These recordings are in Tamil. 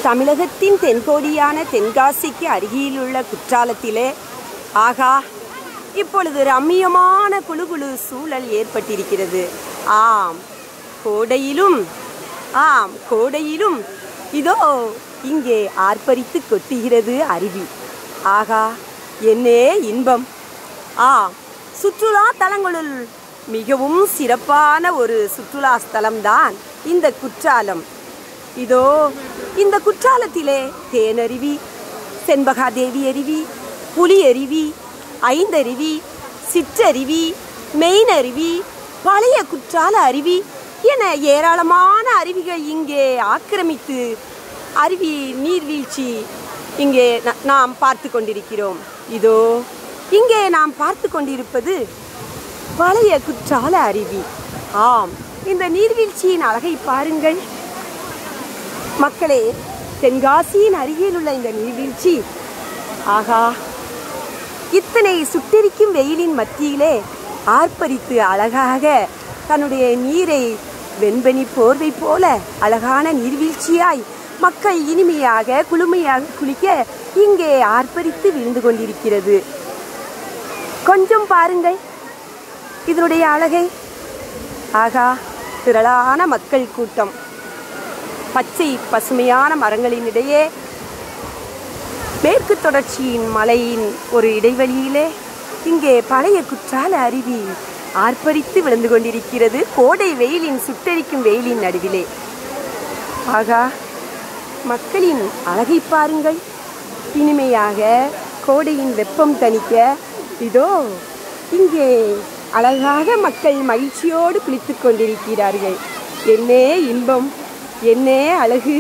தமிழகத்தின் தென்கோடியான தென்காசிக்கு அருகிலுள்ள குற்றாலத்திலே ஆகா இப்பொழுது ரம்மியமான குளுகுளு சூழல் ஏற்பட்டிருக்கிறது ஆம் கோடையிலும் ஆம் கோடையிலும் இதோ இங்கே ஆர்ப்பரித்து கொட்டுகிறது அருவி ஆகா என்னே இன்பம் ஆம் சுற்றுலா தலங்களுள் மிகவும் சிறப்பான ஒரு சுற்றுலா ஸ்தலம்தான் இந்த குற்றாலம் இதோ இந்த குற்றாலத்திலே தேனருவி செண்பகாதேவி அருவி புலி அருவி ஐந்தருவி சிற்றருவி மெயினருவி பழைய குற்றால அருவி என ஏராளமான அருவிகள் இங்கே ஆக்கிரமித்து அருவி நீர்வீழ்ச்சி இங்கே ந- நாம் பார்த்து கொண்டிருக்கிறோம் இதோ இங்கே நாம் பார்த்து கொண்டிருப்பது பழைய குற்றால அருவி ஆம் இந்த நீர்வீழ்ச்சியின் அழகை பாருங்கள் மக்களே தென்காசியின் அருகில் உள்ள இந்த நீர்வீழ்ச்சி ஆகா இத்தனை சுட்டெரிக்கும் வெயிலின் மத்தியிலே ஆர்ப்பரித்து அழகாக தன்னுடைய நீரை வெண்பனி போர்வை போல அழகான நீர்வீழ்ச்சியாய் மக்கள் இனிமையாக குளுமையாக குளிக்க இங்கே ஆர்ப்பரித்து விழுந்து கொண்டிருக்கிறது கொஞ்சம் பாருங்கள் இதனுடைய அழகை ஆகா திரளான மக்கள் கூட்டம் பச்சை பசுமையான மரங்களினிடையே மேற்கு தொடர்ச்சியின் மலையின் ஒரு இடைவெளியிலே இங்கே பழைய குற்றால அருவி ஆர்ப்பரித்து விழுந்து கொண்டிருக்கிறது கோடை வெயிலின் சுட்டெரிக்கும் வெயிலின் நடுவிலே ஆகா மக்களின் அழகை பாருங்கள் இனிமையாக கோடையின் வெப்பம் தணிக்க இதோ இங்கே அழகாக மக்கள் மகிழ்ச்சியோடு குளித்துக் கொண்டிருக்கிறார்கள் என்னே இன்பம் என்னே அழகு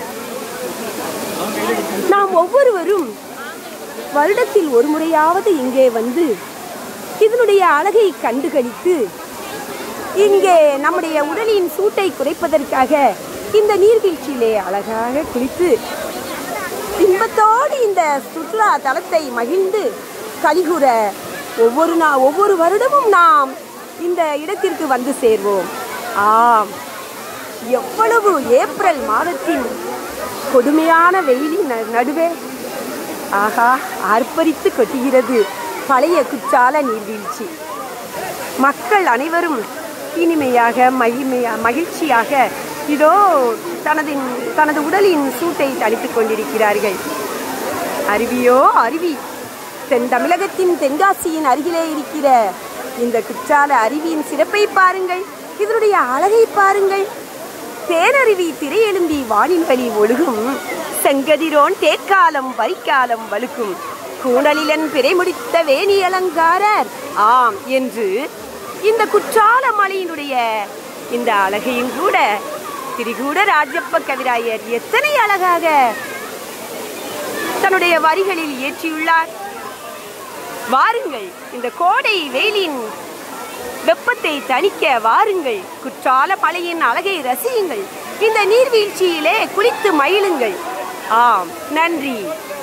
நாம் ஒவ்வொருவரும் வருடத்தில் ஒரு முறையாவது இங்கே வந்து இதனுடைய அழகை கண்டுகளித்து இங்கே நம்முடைய உடலின் சூட்டை குறைப்பதற்காக இந்த நீர்வீழ்ச்சியிலே அழகாக குளித்து இன்பத்தோடு இந்த சுற்றுலா தலத்தை மகிழ்ந்து கலிகுற ஒவ்வொரு நா ஒவ்வொரு வருடமும் நாம் இந்த இடத்திற்கு வந்து சேர்வோம் ஆம் எவ்வளவு ஏப்ரல் மாதத்தின் கொடுமையான வெயிலின் ந- நடுவே ஆகா ஆர்ப்பரித்து கொட்டுகிறது பழைய குற்றால நீர்வீழ்ச்சி மக்கள் அனைவரும் இனிமையாக மகிமையா மகிழ்ச்சியாக இதோ தனது தனது உடலின் சூட்டை தணித்துக் கொண்டிருக்கிறார்கள் அருவியோ அருவி தென் தமிழகத்தின் தென்காசியின் அருகிலே இருக்கிற இந்த குற்றால அருவியின் சிறப்பை பாருங்கள் இதனுடைய அழகை பாருங்கள் தேனருவி திரையெழும்பி வானின் வழி ஒழுகும் செங்கதிரோன் தேக்காலம் வரிக்காலம் வழுக்கும் கூணலிலன் பிறை முடித்த வேணி அலங்காரர் ஆம் என்று இந்த குற்றால மலையினுடைய இந்த அழகையும் கூட திரிகூட ராஜப்ப கவிராயர் எத்தனை அழகாக தன்னுடைய வரிகளில் இயற்றியுள்ளார் வாருங்கள் இந்த கோடை வெயிலின் வெப்பத்தை தணிக்க வாருங்கள் குற்றால மலையின் அழகை ரசியுங்கள் இந்த நீர்வீழ்ச்சியிலே குளித்து மகிழுங்கள் ஆம் நன்றி